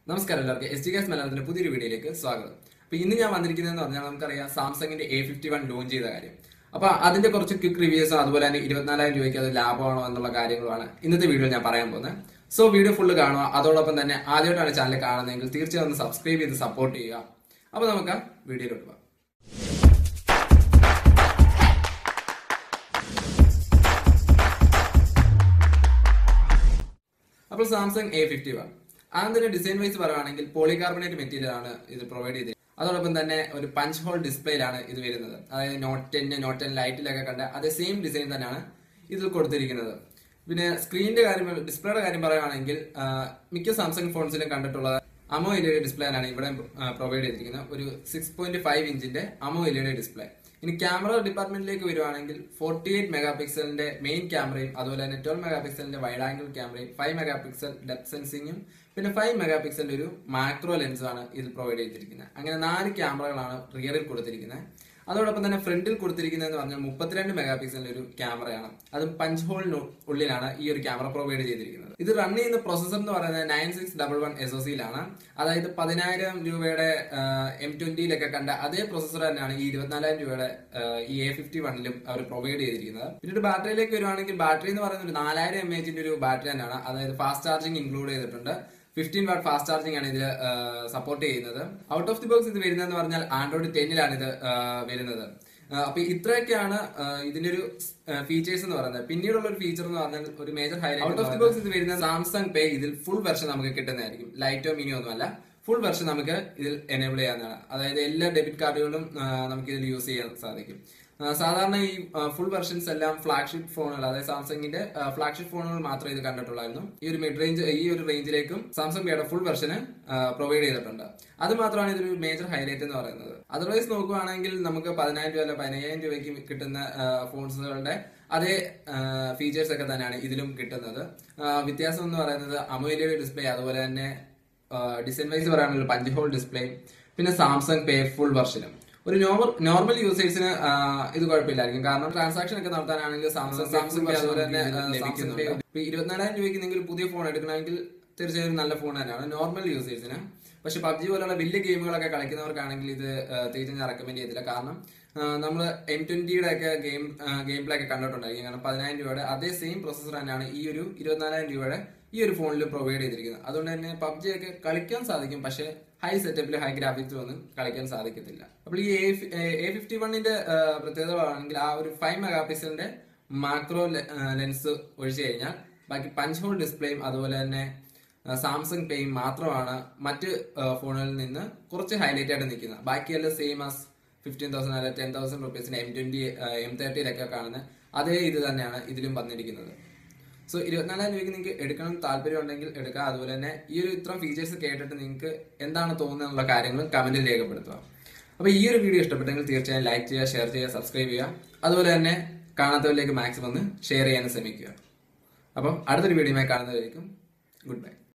നമസ്കാരം എല്ലാവർക്കും S T gas മലയാളത്തിന്റെ പുതിയൊരു വീഡിയോയിലേക്ക് സ്വാഗതം അപ്പൊ ഇന്ന് ഞാൻ വന്നിരിക്കുന്നതെന്ന് പറഞ്ഞാൽ നമുക്കറിയാം സാംസങ്ങിന്റെ എ ഫിഫ്റ്റി വൺ ലോഞ്ച് ചെയ്ത കാര്യം അപ്പൊ അതിന്റെ കുറച്ച് ക്വിക്ക് റിവ്യൂസും അതുപോലെ തന്നെ ഇരുപത്തിനാലായിരം രൂപയ്ക്ക് അത് ലാഭമാണോ എന്നുള്ള കാര്യങ്ങളുമാണ് ഇന്നത്തെ വീഡിയോ ഞാൻ പറയാൻ പോകുന്നത് സോ വീഡിയോ ഫുള്ള് കാണുക അതോടൊപ്പം തന്നെ ആദ്യമായിട്ടാണ് ചാനൽ കാണുന്നതെങ്കിൽ തീർച്ചയായും ഒന്ന് സബ്സ്ക്രൈബ് ചെയ്ത് സപ്പോർട്ട് ചെയ്യുക അപ്പൊ നമുക്ക് വീഡിയോയിലോട്ട് പോകാം അപ്പോൾ സാംസങ് എ ഫിഫ്റ്റി വൺ അതിന്റെ ഡിസൈൻ വൈസ് പറയുകയാണെങ്കിൽ പോളികാർബണേറ്റ് മെറ്റീരിയൽ ആണ് ഇത് പ്രൊവൈഡ് ചെയ്തത് അതോടൊപ്പം തന്നെ ഒരു പഞ്ച് ഹോൾ ഡിസ്പ്ലേയിലാണ് ഇത് വരുന്നത് അതായത് നോട്ട് ടെന് നോട്ട് ടെൻ ലൈറ്റിലൊക്കെ കണ്ട അതേ സെയിം ഡിസൈൻ തന്നെയാണ് ഇതിൽ കൊടുത്തിരിക്കുന്നത് പിന്നെ സ്ക്രീനിന്റെ കാര്യം ഡിസ്പ്ലേയുടെ കാര്യം പറയുകയാണെങ്കിൽ ആ, മിക്ക സാംസങ് ഫോൺസിലും കണ്ടിട്ടുള്ളത് അമോ എൽ ഡിസ്പ്ലേ ആണ് ഇവിടെ പ്രൊവൈഡ് ചെയ്തിരിക്കുന്നത് ഒരു സിക്സ് പോയിന്റ് ഫൈവ് ഇഞ്ചിന്റെ അമോ എൽ ഡിസ്പ്ലേ ഇനി ക്യാമറ ഡിപ്പാർട്ട്മെന്റിലേക്ക് വരുവാണെങ്കിൽ ഫോർട്ടി എയ്റ്റ് മെഗാ പിക്സലിന്റെ മെയിൻ ക്യാമറയും അതുപോലെ തന്നെ ട്വൽവ് മെഗാ പിക്സലിന്റെ വൈഡ് ആംഗിൾ ക്യാമറയും ഫൈവ് മെഗാ പിക്സൽ ഡെപ്ത് സെൻസിങ്ങും പിന്നെ ഫൈവ് മെഗാ പിക്സലിന്റെ ഒരു മാക്രോ ലെൻസുമാണ് ഇതിൽ പ്രൊവൈഡ് ചെയ്തിരിക്കുന്നത് അങ്ങനെ നാല് ക്യാമറകളാണ് റിയറിൽ കൊടുത്തിരിക്കുന്നത് അതോടൊപ്പം തന്നെ ഫ്രണ്ടിൽ കൊടുത്തിരിക്കുന്നതെന്ന് പറഞ്ഞാൽ മുപ്പത്തിരണ്ട് മെഗാ പിക്സലിന്റെ ഒരു ക്യാമറയാണ് അത് പഞ്ച് ഹോളിന് ഉള്ളിലാണ് ഈ ഒരു ക്യാമറ പ്രൊവൈഡ് ചെയ്തിരിക്കുന്നത് ഇത് റൺ ചെയ്യുന്ന പ്രൊസസർ എന്ന് പറയുന്നത് nine six double one S O സിയിലാണ് അതായത് പതിനായിരം രൂപയുടെ എം ട്വന്റിയിലൊക്കെ കണ്ട അതേ പ്രൊസസർ തന്നെയാണ് ഈ ഇരുപത്തിനാലായിരം രൂപയുടെ ആ, ഈ എ ഫിഫ്റ്റി വണ്ണിലും അവർ പ്രൊവൈഡ് ചെയ്തിരിക്കുന്നത് പിന്നീട് ബാറ്ററിയിലേക്ക് വരുവാണെങ്കിൽ ബാറ്ററി എന്ന് പറയുന്നത് ഒരു നാലായിരം എം എച്ചിന്റെ ഒരു ബാറ്ററി തന്നെയാണ് അതായത് ഫാസ്റ്റ് ചാർജിങ് ഇൻക്ലൂഡ് ചെയ്തിട്ടുണ്ട് ഫിഫ്റ്റീൻ വാട്ട് ഫാസ്റ്റ് ചാർജിംഗ് ആണ് ഇതിൽ സപ്പോർട്ട് ചെയ്യുന്നത് ഔട്ട് ഓഫ് ദി ബോക്സ് ഇത് വരുന്നതെന്ന് പറഞ്ഞാൽ ആൻഡ്രോയിഡ് ടെന്നിലാണ് ഇത് ആ, വരുന്നത് ആ, അപ്പൊ ഇത്രയൊക്കെയാണ് ആ, ഇതിന്റെ ഒരു ഫീച്ചേഴ്സ് എന്ന് പറയുന്നത് പിന്നീടുള്ള ഒരു ഫീച്ചർ എന്ന് പറഞ്ഞാൽ ഒരു major highlight out of the box ഇത് വരുന്ന സാംസങ് പേ ഇതിൽ ഫുൾ വെർഷൻ നമുക്ക് കിട്ടുന്നതായിരിക്കും ലൈറ്റോ മിനിയോ ഒന്നുമല്ല ഫുൾ വെർഷൻ നമുക്ക് ഇതിൽ എനേബിൾ ചെയ്യാവുന്നതാണ് അതായത് എല്ലാ ഡെബിറ്റ് കാർഡുകളും ആ, നമുക്ക് ഇതിൽ യൂസ് ചെയ്യാൻ സാധിക്കും ആ, സാധാരണ ഈ ഫുൾ വെർഷൻസ് എല്ലാം ഫ്ലാഗ്ഷിപ്പ് ഫോണുകൾ അതായത് സാംസങ്ങിന്റെ ഫ്ലാഗ്ഷിപ്പ് ഫോണുകൾ മാത്രമേ ഇത് കണ്ടിട്ടുള്ളായിരുന്നു ഈ ഒരു മിഡ് റേഞ്ച് ഈ ഒരു റേഞ്ചിലേക്കും സാംസങ് പേയുടെ ഫുൾ വെർഷന് പ്രൊവൈഡ് ചെയ്തിട്ടുണ്ട് അത് മാത്രമാണ് ഇതൊരു മേജർ ഹൈലൈറ്റ് എന്ന് പറയുന്നത് അതർവൈസ് നോക്കുകയാണെങ്കിൽ നമുക്ക് പതിനായിരം രൂപ അല്ല പതിനയ്യായിരം രൂപയ്ക്ക് കിട്ടുന്ന ഫോൺസുകളുടെ അതേ ഫീച്ചേഴ്സ് ഒക്കെ തന്നെയാണ് ഇതിലും കിട്ടുന്നത് ആ, വ്യത്യാസം എന്ന് പറയുന്നത് അമോയിലയുടെ ഡിസ്പ്ലേ അതുപോലെ തന്നെ ഡിസൈൻ വൈസ് പറയുകയാണെങ്കിൽ പഞ്ച് ഹോൾ ഡിസ്പ്ലേ പിന്നെ സാംസങ് പേ ഫുൾ വെർഷനും ഒരു നോർമൽ നോർമൽ യൂസേഴ്സിന് ഇത് കുഴപ്പമില്ലായിരിക്കും കാരണം ട്രാൻസാക്ഷൻ ഒക്കെ നടത്താനാണെങ്കിൽ സാംസങ് സാംസങ് പേ അതുപോലെ തന്നെ സാംസങ് പേ ഇപ്പൊ ഇരുപത്തിനാലായിരം രൂപയ്ക്ക് നിങ്ങൾ പുതിയ ഫോൺ എടുക്കണമെങ്കിൽ തീർച്ചയായും നല്ല ഫോൺ തന്നെയാണ് നോർമൽ യൂസേഴ്സിന് പക്ഷെ പബ്ജി പോലുള്ള വലിയ ഗെയിമുകളൊക്കെ കളിക്കുന്നവർക്കാണെങ്കിൽ ഇത് ആ, തീർച്ചയായും ഞാൻ റെക്കമെൻഡ് ചെയ്തില്ല കാരണം നമ്മൾ എം ട്വന്റിയുടെ ഒക്കെ ഗെയിം ഗെയിം പ്ലേ ഒക്കെ കണ്ടിട്ടുണ്ടായിരിക്കും കാരണം പതിനായിരം രൂപയുടെ അതേ സെയിം പ്രൊസസർ തന്നെയാണ് ഈ ഒരു ഇരുപത്തിനാലായിരം രൂപയുടെ ഈ ഒരു ഫോണിൽ പ്രൊവൈഡ് ചെയ്തിരിക്കുന്നത് അതുകൊണ്ട് തന്നെ പബ്ജി ഒക്കെ കളിക്കാൻ സാധിക്കും പക്ഷെ ഹൈ സെറ്റപ്പിൽ ഹൈ ഗ്രാഫിക്സ് ഒന്നും കളിക്കാൻ സാധിക്കത്തില്ല അപ്പോൾ ഈ എ ഫിഫ്റ്റി വണ്ണിന്റെ പ്രത്യേകത ആണെങ്കിൽ ആ ഒരു ഫൈവ് മെഗാ പിക്സലിന്റെ മാക്രോ ലെൻസ് ഒഴിച്ചു കഴിഞ്ഞാൽ ബാക്കി പഞ്ച് ഹോൾ ഡിസ്പ്ലേയും അതുപോലെ തന്നെ സാംസങ് പേയും മാത്രമാണ് മറ്റ് ആ, ഫോണുകളിൽ നിന്ന് കുറച്ച് ഹൈലൈറ്റ് ആയിട്ട് നിൽക്കുന്നത് ബാക്കിയെല്ലാം സെയിം ആസ് ഫിഫ്റ്റീൻ തൗസൻഡ് അല്ലെ ടെൻ തൗസൻഡ് റുപ്പീസിന് എം ട്വന്റി എം തേർട്ടിയിലൊക്കെ കാണുന്ന അതേ ഇത് തന്നെയാണ് ഇതിലും വന്നിരിക്കുന്നത് സോ ഇരുപത്തിനാലായിരം രൂപയ്ക്ക് നിങ്ങൾക്ക് എടുക്കണം താല്പര്യം ഉണ്ടെങ്കിൽ എടുക്കുക അതുപോലെ തന്നെ ഈ ഒരു ഇത്രയും ഫീച്ചേഴ്സ് കേട്ടിട്ട് നിങ്ങൾക്ക് എന്താണ് തോന്നുന്നത് എന്നുള്ള കാര്യങ്ങൾ കമന്റിൽ രേഖപ്പെടുത്തുക അപ്പോൾ ഈ ഒരു വീഡിയോ ഇഷ്ടപ്പെട്ടെങ്കിൽ തീർച്ചയായും ലൈക്ക് ചെയ്യുക ഷെയർ ചെയ്യുക സബ്സ്ക്രൈബ് ചെയ്യുക അതുപോലെ തന്നെ കാണാത്തവരിലേക്ക് മാക്സിമം ഒന്ന് ഷെയർ ചെയ്യാനും ശ്രമിക്കുക അപ്പം അടുത്തൊരു വീഡിയോയുമായി കാണുന്നതായിരിക്കും ഗുഡ് ബൈ